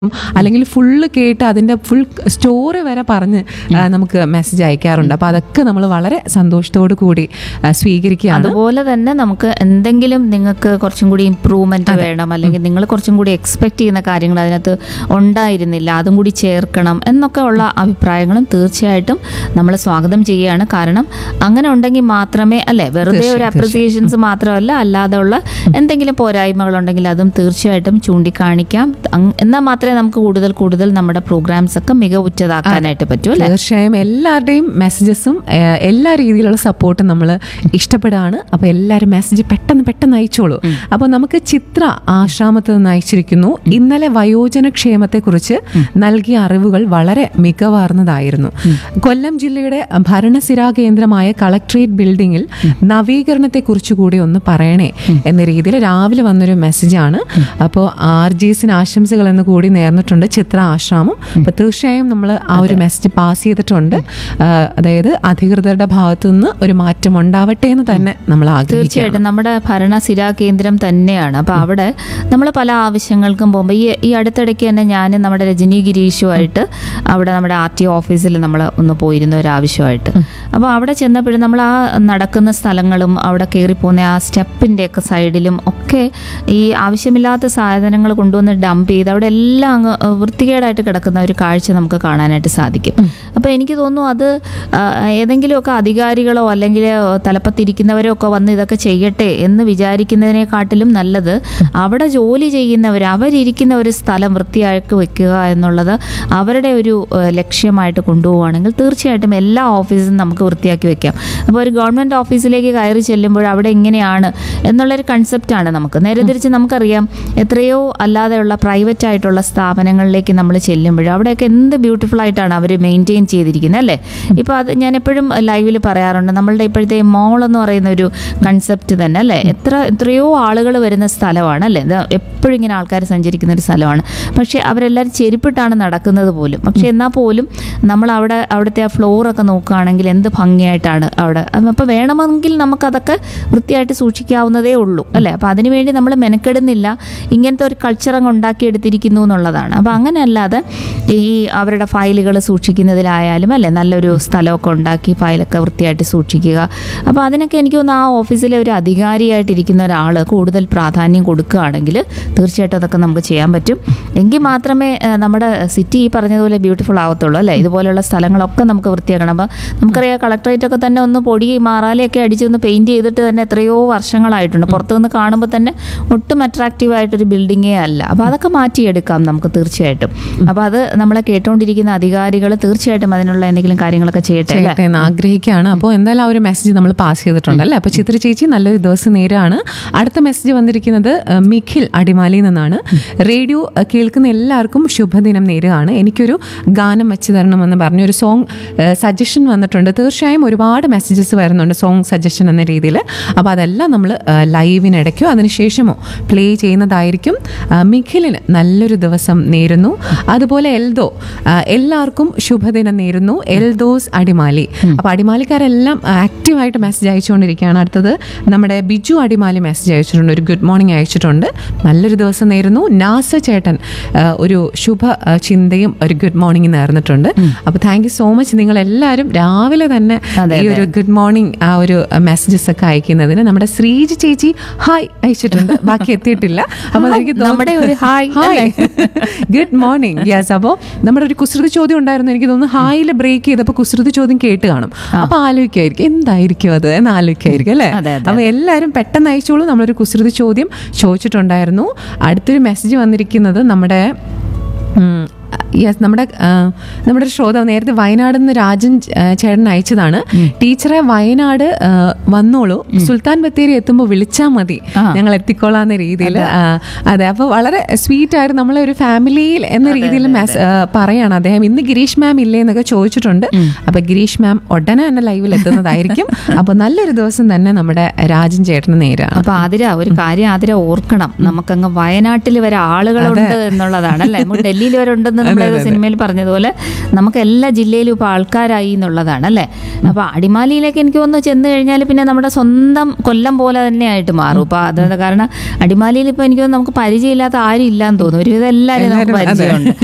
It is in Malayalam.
അല്ലെങ്കിൽ ഫുള്ള് കേട്ട് അതിന്റെ ഫുൾ സ്റ്റോറി വരെ പറഞ്ഞ് ആ, നമുക്ക് മെസ്സേജ് അയക്കാറുണ്ട് അപ്പൊ അതൊക്കെ നമ്മൾ വളരെ സന്തോഷത്തോടു കൂടി ആ, സ്വീകരിക്കുകയാണ് അതുപോലെ തന്നെ നമുക്ക് എന്തെങ്കിലും നിങ്ങൾക്ക് കുറച്ചും കൂടി ഇമ്പ്രൂവ്മെന്റ് വേണം അല്ലെങ്കിൽ നിങ്ങൾ കുറച്ചും കൂടി എക്സ്പെക്ട് ചെയ്യുന്ന കാര്യങ്ങൾ അതിനകത്ത് ഉണ്ടായിരുന്നില്ല അതും കൂടി ചേർക്കണം എന്നൊക്കെ ഉള്ള അഭിപ്രായങ്ങളും തീർച്ചയായിട്ടും നമ്മൾ സ്വാഗതം ചെയ്യുകയാണ് കാരണം അങ്ങനെ ഉണ്ടെങ്കിൽ മാത്രമേ അല്ലെ വെറുതെ ഒരു അപ്രിസിയേഷൻസ് മാത്രമല്ല അല്ലാതെ ഉള്ള എന്തെങ്കിലും പോരായ്മകൾ ഉണ്ടെങ്കിൽ അതും തീർച്ചയായിട്ടും ചൂണ്ടിക്കാണിക്കാം അങ് എന്നാൽ മാത്രമേ നമുക്ക് കൂടുതൽ കൂടുതൽ നമ്മുടെ പ്രോഗ്രാംസ് ഒക്കെ മികവുറ്റതാക്കാനായിട്ട് പറ്റൂ അല്ലെ തീർച്ചയായും എല്ലാവരുടെയും മെസ്സേജസും ഏഹ്, എല്ലാ രീതിയിലുള്ള സപ്പോർട്ടും നമ്മൾ ഇഷ്ടപ്പെടുകയാണ് അപ്പോൾ എല്ലാവരും മെസ്സേജ് പെട്ടെന്ന് പെട്ടെന്ന് അയച്ചോളൂ അപ്പോൾ നമുക്ക് ചിത്ര ആശ്രാമത്ത് നിന്ന് അയച്ചിരിക്കുന്നു ഇന്നലെ വയോജന ക്ഷേമത്തെക്കുറിച്ച് നൽകിയ അറിവുകൾ വളരെ മികവാർന്നതായിരുന്നു കൊല്ലം ജില്ലയുടെ ഭരണസിരാ കേന്ദ്രമായ കളക്ട്രേറ്റ് ബിൽഡിംഗിൽ നവീകരണത്തെക്കുറിച്ച് കൂടി ഒന്ന് പറയണേ എന്ന രീതിയിൽ രാവിലെ വന്നൊരു മെസ്സേജാണ് അപ്പോൾ ആർ ജി എസിന് ആശംസകൾ എന്ന് കൂടി നേർന്നിട്ടുണ്ട് ചിത്ര ആശ്രാമം അപ്പോൾ തീർച്ചയായും നമ്മൾ ആ ഒരു മെസ്സേജ് പാസ് ചെയ്തിട്ടുണ്ട് ആ, അതായത് അധികൃതരുടെ ഭാഗത്തു നിന്ന് ഒരു മാറ്റം ഉണ്ടാവട്ടെ എന്ന് തന്നെ നമ്മൾ ആഗ്രഹിക്കുകയാണ് തീർച്ചയായിട്ടും നമ്മുടെ ഭരണസിരാ കേന്ദ്രം തന്നെയാണ് അപ്പൊ അവിടെ നമ്മൾ പല ആവശ്യങ്ങൾക്കും പോകുമ്പോൾ ഈ ഈ അടുത്തിടയ്ക്ക് തന്നെ ഞാൻ നമ്മുടെ രജനി ഗിരീഷുമായിട്ട് അവിടെ നമ്മുടെ ആർ ടി ഓഫീസിൽ നമ്മൾ ഒന്ന് പോയിരുന്ന ഒരു ആവശ്യമായിട്ട് അപ്പോൾ അവിടെ ചെന്നപ്പോഴും നമ്മൾ ആ നടക്കുന്ന സ്ഥലങ്ങളും അവിടെ കയറി പോകുന്ന ആ സ്റ്റെപ്പിൻ്റെ ഒക്കെ സൈഡിലും ഒക്കെ ഈ ആവശ്യമില്ലാത്ത സാധനങ്ങൾ കൊണ്ടുവന്ന് ഡംപ് ചെയ്ത് അവിടെ എല്ലാം അങ്ങ് വൃത്തികേടായിട്ട് കിടക്കുന്ന ഒരു കാഴ്ച നമുക്ക് കാണാനായിട്ട് സാധിക്കും അപ്പോൾ എനിക്ക് തോന്നുന്നു അത് ആ, ഏതെങ്കിലുമൊക്കെ അധികാരികളോ അല്ലെങ്കിൽ തലപ്പത്തിരിക്കുന്നവരോ ഒക്കെ വന്ന് ഇതൊക്കെ ചെയ്യട്ടെ എന്ന് വിചാരിക്കുന്നതിനെക്കാട്ടിലും നല്ലത് അവിടെ ജോലി ചെയ്യുന്നവർ അവരിയ്ക്കുന്ന ഒരു സ്ഥലം വൃത്തിയാക്കി വെക്കുക എന്നുള്ളത് അവരുടെ ഒരു ആ, ലക്ഷ്യമായിട്ട് കൊണ്ടുപോവുകയാണെങ്കിൽ തീർച്ചയായിട്ടും എല്ലാ ഓഫീസും നമുക്ക് വൃത്തിയാക്കി വെക്കാം അപ്പോൾ ഒരു ഗവൺമെൻറ് ഓഫീസിലേക്ക് കയറി ചെല്ലുമ്പോൾ അവിടെ ഇങ്ങനെയാണ് എന്നുള്ളൊരു കൺസെപ്റ്റാണ് നമുക്ക് നേരെ തിരിച്ച് നമുക്കറിയാം എത്രയോ അല്ലാതെയുള്ള പ്രൈവറ്റ് ആയിട്ടുള്ള സ്ഥാപനങ്ങളിലേക്ക് നമ്മൾ ചെല്ലുമ്പോൾ അവിടെയൊക്കെ എന്ത് ബ്യൂട്ടിഫുൾ ആയിട്ടാണ് അവർ മെയിൻറ്റെയിൻ ചെയ്തിരിക്കുന്നത് അല്ലേ ഇപ്പോൾ അത് ഞാൻ എപ്പോഴും ലൈവിൽ പറയാറുണ്ട് നമ്മളുടെ ഇപ്പോഴത്തെ മോൾ എന്ന് പറയുന്ന ഒരു കൺസെപ്റ്റ് തന്നെ അല്ലേ എത്ര എത്രയോ ആളുകൾ വരുന്ന സ്ഥലമാണ് അല്ലേ ഇത് എപ്പോഴും ഇങ്ങനെ ആൾക്കാർ സഞ്ചരിക്കുന്ന ഒരു സ്ഥലമാണ് പക്ഷേ അവരെല്ലാവരും ചെരുപ്പിട്ടാണ് നടക്കുന്നത് പോലും പക്ഷേ എന്നാൽ പോലും നമ്മൾ അവിടെ അവിടുത്തെ ആ ഫ്ലോറൊക്കെ നോക്കുകയാണെങ്കിൽ എന്ത് ഭംഗിയായിട്ടാണ് അവിടെ അപ്പോൾ വേണമെങ്കിൽ നമുക്കതൊക്കെ വൃത്തിയായിട്ട് സൂക്ഷിക്കാവുന്നതേ ഉള്ളൂ അല്ലേ അപ്പോൾ അതിനുവേണ്ടി നമ്മൾ മെനക്കെടുന്നില്ല ഇങ്ങനത്തെ ഒരു കൾച്ചർ അങ്ങ് ഉണ്ടാക്കിയെടുത്തിരിക്കുന്നു എന്നുള്ളതാണ് അപ്പോൾ അങ്ങനെയല്ലാതെ ഈ അവരുടെ ഫയലുകൾ സൂക്ഷിക്കുന്നതിലായാലും അല്ലേ നല്ലൊരു സ്ഥലമൊക്കെ ഉണ്ടാക്കി ഫയലൊക്കെ വൃത്തിയായിട്ട് സൂക്ഷിക്കുക അപ്പോൾ അതിനൊക്കെ എനിക്ക് തോന്നുന്നു ആ ഓഫീസിലെ ഒരു അധികാരിയായിട്ടിരിക്കുന്ന ഒരാൾ കൂടുതൽ പ്രാധാന്യം കൊടുക്കുകയാണെങ്കിൽ തീർച്ചയായിട്ടും അതൊക്കെ നമുക്ക് ചെയ്യാൻ പറ്റും എങ്കിൽ മാത്രമേ ആ, നമ്മുടെ സിറ്റി ഈ പറഞ്ഞതുപോലെ ബ്യൂട്ടിഫുൾ ആവത്തുള്ളൂ അല്ലേ ഇതുപോലെയുള്ള സ്ഥലങ്ങളൊക്കെ നമുക്ക് വൃത്തിയാക്കണം അപ്പോൾ നമുക്കറിയാം കളക്ടറേറ്റ് ഒക്കെ തന്നെ ഒന്ന് പൊടി മാറാലയൊക്കെ അടിച്ച് ഒന്ന് പെയിന്റ് ചെയ്തിട്ട് തന്നെ എത്രയോ വർഷങ്ങളായിട്ടുണ്ട് പുറത്തുനിന്ന് കാണുമ്പോൾ തന്നെ ഒട്ടും അട്രാക്റ്റീവ് ആയിട്ടൊരു ബിൽഡിങ്ങേ അല്ല അപ്പോൾ അതൊക്കെ മാറ്റിയെടുക്കാം നമുക്ക് തീർച്ചയായിട്ടും അപ്പോൾ അത് നമ്മളെ കേട്ടുകൊണ്ടിരിക്കുന്ന അധികാരികൾ തീർച്ചയായിട്ടും അതിനുള്ള എന്തെങ്കിലും കാര്യങ്ങളൊക്കെ ചെയ്യട്ടെ അല്ലേ ചെയ്യട്ടെ എന്ന് ആഗ്രഹിക്കുകയാണ് അപ്പോൾ എന്തായാലും ആ ഒരു മെസ്സേജ് നമ്മൾ പാസ് ചെയ്തിട്ടുണ്ട് അല്ലേ അപ്പോൾ ചിത്ര ചേച്ചി നല്ലൊരു ദിവസം നേരാണ് അടുത്ത മെസ്സേജ് വന്നിരിക്കുന്നത് അഹ്, മിഖിൽ അടിമാലിയിൽ നിന്നാണ് റേഡിയോ അഹ്, കേൾക്കുന്ന എല്ലാവർക്കും ശുഭദിനം നേരുകയാണ് എനിക്കൊരു ഗാനം വെച്ച് തരണമെന്ന് പറഞ്ഞ ഒരു സോങ് സജഷൻ വന്നിട്ടുണ്ട് തീർച്ചയായും ഒരുപാട് മെസ്സേജസ് വരുന്നുണ്ട് സോങ് സജഷൻ എന്ന രീതിയിൽ അപ്പോൾ അതെല്ലാം നമ്മൾ ലൈവിനിടയ്ക്കോ അതിനുശേഷമോ പ്ലേ ചെയ്യുന്നതായിരിക്കും ആ, മിഖിലിന് നല്ലൊരു ദിവസം നേരുന്നു അതുപോലെ എൽദോ ആ, എല്ലാവർക്കും ശുഭദിനം നേരുന്നു എൽദോസ് അടിമാലി അപ്പോൾ അടിമാലിക്കാരെല്ലാം ആക്റ്റീവായിട്ട് മെസ്സേജ് അയച്ചുകൊണ്ടിരിക്കുകയാണ് അടുത്തത് നമ്മുടെ ബിജു അടിമാലി മെസ്സേജ് അയച്ചിട്ടുണ്ട് ഒരു ഗുഡ് മോർണിംഗ് അയച്ചിട്ടുണ്ട് നല്ലൊരു ദിവസം നേരുന്നു നാസ ചേട്ടൻ ആ, ഒരു ശുഭ ആ, ചിന്തയും ഒരു ഗുഡ് മോർണിംഗ് നേർന്നിട്ടുണ്ട് അപ്പോൾ താങ്ക് യു സോ മച്ച് നിങ്ങൾ എല്ലാവരും രാവിലെ തന്നെ അതെ, ഈ ഒരു ഗുഡ് മോർണിംഗ് ആ ഒരു മെസ്സേജസ് ഒക്കെ അയക്കുന്നതിന് നമ്മുടെ ശ്രീജ ചേച്ചി ഹായ് അയച്ചിട്ടുണ്ട് ബാക്കി എത്തിയിട്ടില്ല അപ്പോൾ എനിക്ക് തോന്നുന്നു- നമ്മുടെ ഒരു hi hi good morning yes അപ്പോൾ നമ്മുടെ ഒരു കുസൃതി ചോദ്യം ഉണ്ടായിരുന്നു എനിക്ക് തോന്നുന്നു ഹായിൽ ബ്രേക്ക് ചെയ്തപ്പോൾ കുസൃതി ചോദ്യം കേട്ട് കാണും അപ്പൊ ആലോചിക്കായിരിക്കും എന്തായിരിക്കും അത് എന്ന് ആലോചിക്കായിരിക്കും അല്ലേ അതെ, അതെ, അപ്പൊ എല്ലാവരും പെട്ടെന്ന് അയച്ചോളൂ നമ്മളൊരു കുസൃതി ചോദ്യം ചോദിച്ചിട്ടുണ്ടായിരുന്നു അടുത്തൊരു മെസ്സേജ് വന്നിരിക്കുന്നത് നമ്മുടെ യെസ് നമ്മുടെ ആ, നമ്മുടെ ഒരു ശ്രോതാവ് നേരത്തെ വയനാട് നിന്ന് രാജൻ ആ, ചേട്ടൻ അയച്ചതാണ് ടീച്ചറെ വയനാട് ആ, വന്നോളൂ സുൽത്താൻ ബത്തേരി എത്തുമ്പോൾ വിളിച്ചാൽ മതി ആ. ഞങ്ങൾ എത്തിക്കോളാന്ന രീതിയിൽ അതെ അപ്പോൾ വളരെ സ്വീറ്റ് ആയിരുന്നു നമ്മളെ ഒരു ഫാമിലിയിൽ എന്ന രീതിയിൽ മെസ് ആ, പറയാണ് അദ്ദേഹം ഇന്ന് ഗിരീഷ് മാം ഇല്ലേ എന്നൊക്കെ ചോദിച്ചിട്ടുണ്ട് അപ്പൊ ഗിരീഷ് മാം ഉടനെ തന്നെ ലൈവിൽ എത്തുന്നതായിരിക്കും അപ്പൊ നല്ലൊരു ദിവസം തന്നെ നമ്മുടെ രാജൻ ചേട്ടന് നേരാണ് അപ്പൊ ആതിര ഒരു കാര്യം ആതിര ഓർക്കണം നമുക്കങ്ങ് വയനാട്ടിൽ വരെ ആളുകളുണ്ട് എന്നുള്ളതാണ് അല്ലേ നമുക്ക് ഡൽഹിയിൽ വരെ ഉണ്ടെന്ന് നമ്മുടെ സിനിമയിൽ പറഞ്ഞതുപോലെ നമുക്ക് എല്ലാ ജില്ലയിലും ഇപ്പോൾ ആൾക്കാരായി എന്നുള്ളതാണ് അല്ലേ അപ്പോൾ അടിമാലിയിലേക്ക് എനിക്ക് തോന്നുന്നു ചെന്ന് കഴിഞ്ഞാൽ പിന്നെ നമ്മുടെ സ്വന്തം കൊല്ലം പോലെ തന്നെയായിട്ട് മാറും അപ്പോൾ അത് കാരണം അടിമാലിയിൽ ഇപ്പോൾ എനിക്ക് തോന്നുന്നു നമുക്ക് പരിചയമില്ലാത്ത ആരും ഇല്ലാന്ന് തോന്നുന്നു ഒരുവിധം എല്ലാവരും നമുക്ക് എല്ലാവരും, അതെ. പരിചയമുണ്ട്